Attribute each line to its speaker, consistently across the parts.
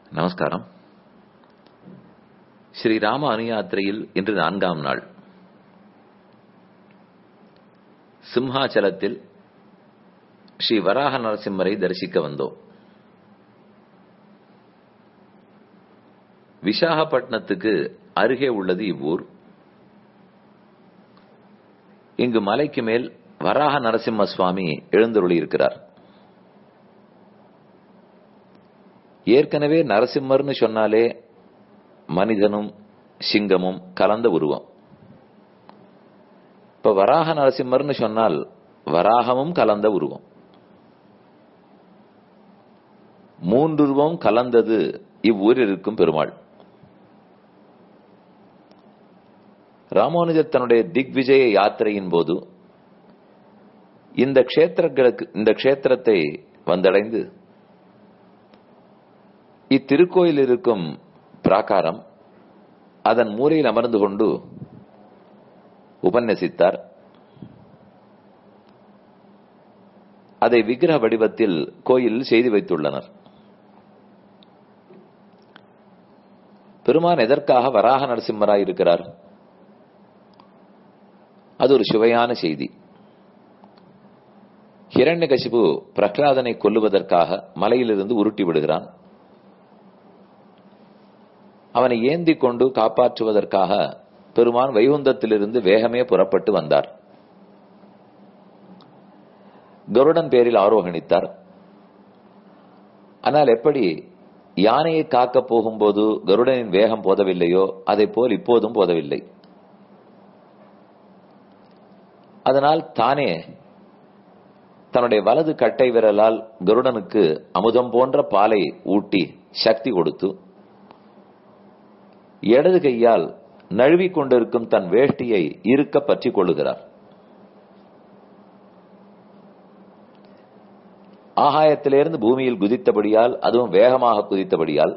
Speaker 1: நமஸ்காரம் ஸ்ரீராம அனுயாத்திரையில் இன்று நான்காம் நாள் சிம்ஹாச்சலத்தில் ஸ்ரீ வராக நரசிம்மரை தரிசிக்க வந்தோம் விசாகப்பட்டினத்துக்கு அருகே உள்ளது இவ்வூர் இங்கு மலைக்கு மேல் வராக நரசிம்ம சுவாமி எழுந்தருளி இருக்கிறார் ஏற்கனவே நரசிம்மர்னு சொன்னாலே மனிதனும் சிங்கமும் கலந்த உருவம் இப்ப வராக நரசிம்மர்னு சொன்னால் வராகமும் கலந்த உருவம் மூன்றுருவம் கலந்தது இவ்வூரில் இருக்கும் பெருமாள் ராமானுஜர் தன்னுடைய திக்விஜய யாத்திரையின் போது இந்த கஷேத்திரங்களுக்கு இந்த கஷேத்திரத்தை வந்தடைந்து இத்திருக்கோயில் இருக்கும் பிராகாரம் அதன் மூலையில் அமர்ந்து கொண்டு உபன்யசித்தார் அதை விக்கிரக வடிவத்தில் கோயில் செய்து வைத்துள்ளனர் பெருமான் எதற்காக வராக நரசிம்மராய் இருக்கிறார் அது ஒரு சுவையான செய்தி ஹிரண்யகசிபு பிரகலாதனை கொல்லுவதற்காக மலையிலிருந்து உருட்டி விடுகிறான் அவனை ஏந்தி கொண்டு காப்பாற்றுவதற்காக பெருமான் வைகுந்தத்திலிருந்து வேகமே புறப்பட்டு வந்தார் கருடன் பேரில் ஆரோகணித்தார் ஆனால் எப்படி யானையை காக்க போகும்போது கருடனின் வேகம் போதவில்லையோ அதை போல் இப்போதும் போதவில்லை அதனால் தானே தன்னுடைய வலது கட்டை விரலால் கருடனுக்கு அமுதம் போன்ற பாலை ஊட்டி சக்தி கொடுத்து இடது கையால் நழுவி கொண்டிருக்கும் தன் வேஷ்டியை இருக்க பற்றி கொள்ளுகிறார் ஆகாயத்திலிருந்து பூமியில் குதித்தபடியால் அதுவும் வேகமாக குதித்தபடியால்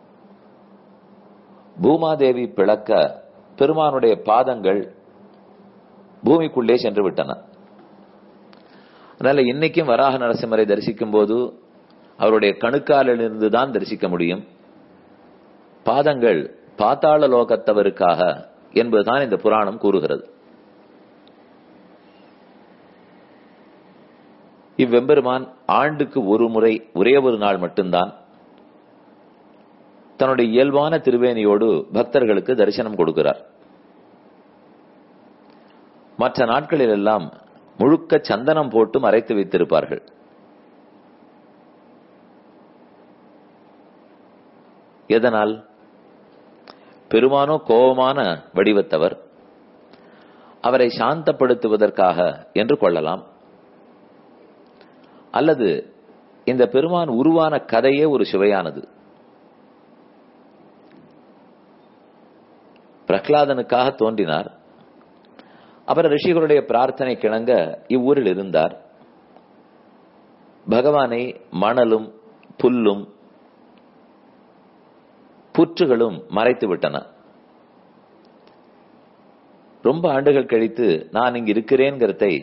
Speaker 1: பூமாதேவி பிளக்க பெருமானுடைய பாதங்கள் பூமிக்குள்ளே சென்று விட்டன அதனால இன்னைக்கும் வராக நரசிம்மரை தரிசிக்கும் போது அவருடைய கணுக்காலிலிருந்து தான் தரிசிக்க முடியும் பாதங்கள் பாத்தாள லோகத்தவருக்காக என்பதுதான் இந்த புராணம் கூறுகிறது இவ்வெம்பெருமான் ஆண்டுக்கு ஒரு முறை ஒரே ஒரு நாள் மட்டும்தான் தன்னுடைய இயல்பான திருவேணியோடு பக்தர்களுக்கு தரிசனம் கொடுக்கிறார் மற்ற நாட்களில் எல்லாம் முழுக்க சந்தனம் போட்டு மறைத்து வைத்திருப்பார்கள் எதனால் பெருமானோ கோபமான வடிவத்தவர் அவரை சாந்தப்படுத்துவதற்காக என்று கொள்ளலாம் அல்லது இந்த பெருமான் உருவான கதையே ஒரு சுவையானது பிரகலாதனுக்காக தோன்றினார் அவர் ரிஷிகளுடைய பிரார்த்தனை கிணங்க இவ்வூரில் இருந்தார் பகவானை மணலும் புல்லும் புற்றுகளும் மறைத்து விட்டன ரொம்ப ஆண்டுகள் கழித்து நான் இங்கு இருக்கிறேன்கிறதை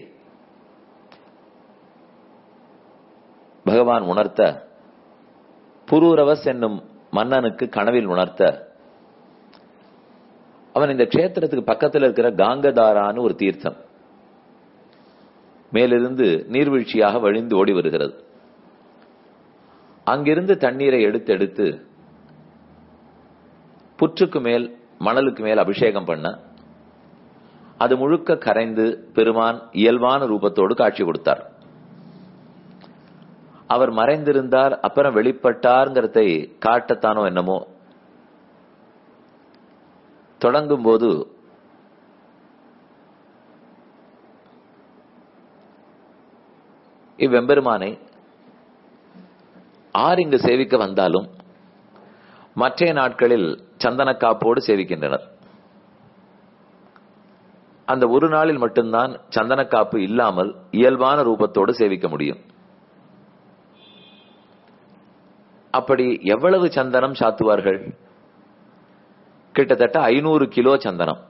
Speaker 1: பகவான் உணர்த்த புரூரவஸ் என்னும் மன்னனுக்கு கனவில் உணர்த்த அவன் இந்த கஷேத்திரத்துக்கு பக்கத்தில் இருக்கிற காங்கதாரான்னு ஒரு தீர்த்தம் மேலிருந்து நீர்வீழ்ச்சியாக வழிந்து ஓடி வருகிறது அங்கிருந்து தண்ணீரை எடுத்து எடுத்து புற்றுக்கு மேல் மணலுக்கு மேல் அபிஷேகம் பண்ண அது முழுக்க கரைந்து பெருமான் இயல்பான ரூபத்தோடு காட்சி கொடுத்தார் அவர் மறைந்திருந்தார் அப்புறம் வெளிப்பட்டார்ங்கிறதை காட்டத்தானோ என்னமோ தொடங்கும் போது இவ்வெம்பெருமானை ஆர் இங்கு சேவிக்க வந்தாலும் மற்ற நாட்களில் சந்தன காப்போடு சேவிக்கின்றனர் அந்த ஒரு நாளில் மட்டும்தான் சந்தன காப்பு இல்லாமல் இயல்பான ரூபத்தோடு சேவிக்க முடியும் அப்படி எவ்வளவு சந்தனம் சாத்துவார்கள் கிட்டத்தட்ட ஐநூறு கிலோ சந்தனம்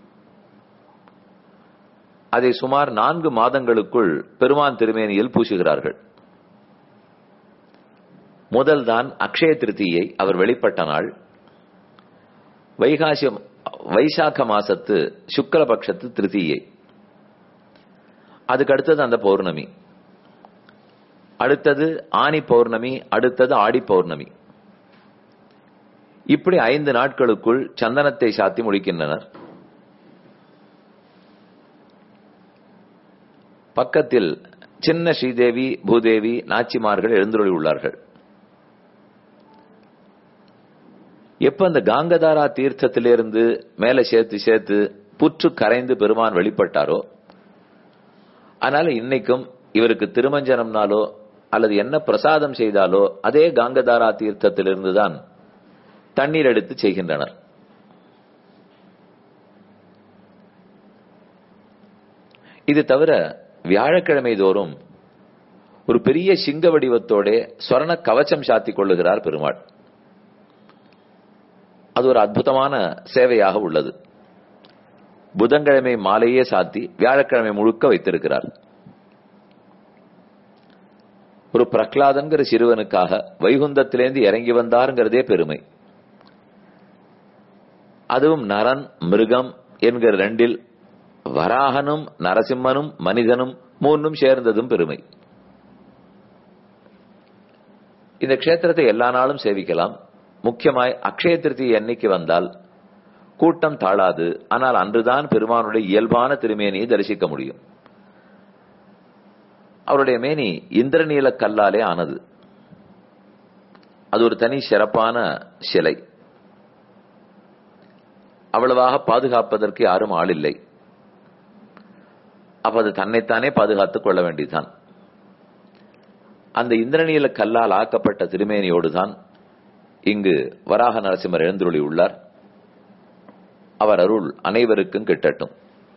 Speaker 1: அதை சுமார் நான்கு மாதங்களுக்குள் பெருமான் திருமேனியில் பூசுகிறார்கள் முதல்தான் அக்ஷய திருத்தியை அவர் வெளிப்பட்ட நாள் வைகாசி வைசாக்க மாசத்து சுக்லபக்ஷத்து திருத்தியை அதுக்கு அடுத்தது அந்த பௌர்ணமி அடுத்தது ஆனி பௌர்ணமி அடுத்தது ஆடி பௌர்ணமி இப்படி ஐந்து நாட்களுக்குள் சந்தனத்தை சாத்தி முடிக்கின்றனர் பக்கத்தில் சின்ன ஸ்ரீதேவி பூதேவி நாச்சிமார்கள் எழுந்துள்ளி உள்ளார்கள் எப்ப அந்த காங்கதாரா தீர்த்தத்திலிருந்து மேல சேர்த்து சேர்த்து புற்று கரைந்து பெருமான் வெளிப்பட்டாரோ அதனால இன்னைக்கும் இவருக்கு திருமஞ்சனம்னாலோ அல்லது என்ன பிரசாதம் செய்தாலோ அதே காங்கதாரா தீர்த்தத்திலிருந்து தான் தண்ணீர் எடுத்து செய்கின்றனர் இது தவிர வியாழக்கிழமை தோறும் ஒரு பெரிய சிங்க வடிவத்தோட சொர்ண கவச்சம் சாத்தி கொள்ளுகிறார் பெருமாள் அது ஒரு அற்புதமான சேவையாக உள்ளது புதன்கிழமை மாலையே சாத்தி வியாழக்கிழமை முழுக்க வைத்திருக்கிறார் ஒரு பிரகலாதன்கிற சிறுவனுக்காக வைகுந்தத்திலேந்து இறங்கி வந்தாருங்கிறதே பெருமை அதுவும் நரன் மிருகம் என்கிற ரெண்டில் வராகனும் நரசிம்மனும் மனிதனும் மூன்றும் சேர்ந்ததும் பெருமை இந்த க்ஷேத்திரத்தை எல்லா நாளும் சேவிக்கலாம் முக்கியமாய் அக்ஷய திருத்தி எண்ணிக்கை வந்தால் கூட்டம் தாழாது ஆனால் அன்றுதான் பெருமானுடைய இயல்பான திருமேனியை தரிசிக்க முடியும் அவருடைய மேனி இந்திரநீல கல்லாலே ஆனது அது ஒரு தனி சிறப்பான சிலை அவ்வளவாக பாதுகாப்பதற்கு யாரும் ஆளில்லை அப்ப அது தன்னைத்தானே பாதுகாத்துக் கொள்ள வேண்டியதுதான் அந்த இந்திரநீல கல்லால் ஆக்கப்பட்ட திருமேனியோடுதான் இங்கு வராக நரசிம்மர் எழுந்துள்ளி உள்ளார் அவர் அருள் அனைவருக்கும் கிட்டட்டும்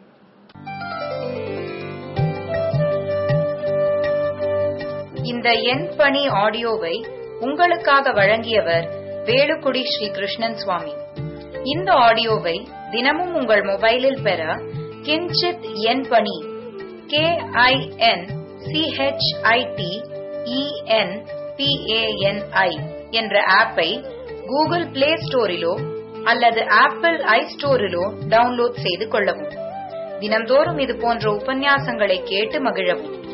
Speaker 2: இந்த எண் பணி ஆடியோவை உங்களுக்காக வழங்கியவர் வேலுக்குடி ஸ்ரீ கிருஷ்ணன் சுவாமி இந்த ஆடியோவை தினமும் உங்கள் மொபைலில் பெற கிஞ்சித் எண் பணி கே ஐ என் சிஹெச்ஐடி இஎன் பிஏஎன்ஐ என்ற ஆப்பை கூகுள் பிளே ஸ்டோரிலோ அல்லது ஆப்பிள் ஐ ஸ்டோரிலோ டவுன்லோட் செய்து கொள்ளவும் தினம்தோறும் இது போன்ற உபன்யாசங்களை கேட்டு மகிழவும்